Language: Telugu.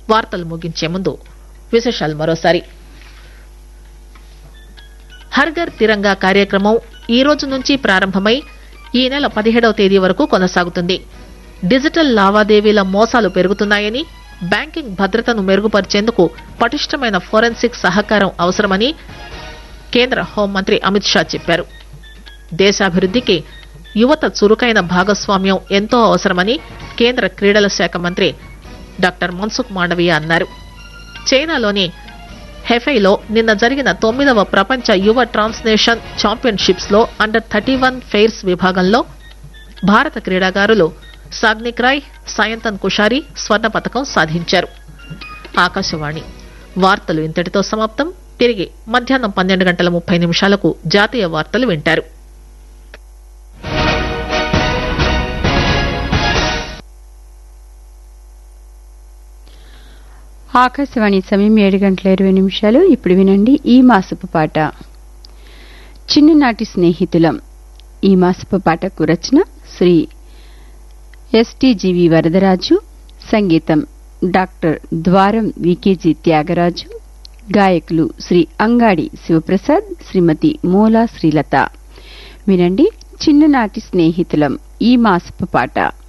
వార్తలు ముగించే ముందు విశేషాలు మరోసారి హర్ఘర్ తిరంగా కార్యక్రమం ఈ రోజు నుంచి ప్రారంభమై ఈ నెల పదిహేడవ తేదీ వరకు కొనసాగుతుంది డిజిటల్ లావాదేవీల మోసాలు పెరుగుతున్నాయని బ్యాంకింగ్ భద్రతను మెరుగుపరిచేందుకు పటిష్టమైన ఫోరెన్సిక్ సహకారం అవసరమని కేంద్ర హోంమంత్రి అమిత్ షా చెప్పారు దేశాభివృద్ధికి యువత చురుకైన భాగస్వామ్యం ఎంతో అవసరమని కేంద్ర క్రీడల శాఖ మంత్రి డాక్టర్ మన్సుఖ్ మాండవీయ అన్నారు చైనాలోని హెఫైలో నిన్న జరిగిన తొమ్మిదవ ప్రపంచ యువ ట్రాన్స్నేషన్ ఛాంపియన్షిప్స్ లో అండర్ థర్టీ వన్ ఫెయిర్స్ విభాగంలో భారత క్రీడాకారులు సాగ్నిక్ రాయ్ సాయంతన్ కుషారి స్వర్ణ పథకం సాధించారు ఆకాశవాణి వార్తలు ఇంతటితో సమాప్తం తిరిగి మధ్యాహ్నం పన్నెండు గంటల ముప్పై నిమిషాలకు జాతీయ వార్తలు వింటారు ఆకాశవాణి సమయం ఏడు గంటల ఇరవై నిమిషాలు ఇప్పుడు వినండి ఈ మాసపు పాట చిన్ననాటి స్నేహితులం ఈ మాసపు పాటకు రచన శ్రీ ఎస్టీజీవి వరదరాజు సంగీతం డాక్టర్ ద్వారం వికేజీ త్యాగరాజు గాయకులు శ్రీ అంగాడి శివప్రసాద్ శ్రీమతి మూలా శ్రీలత వినండి చిన్ననాటి స్నేహితులం ఈ మాసపు పాట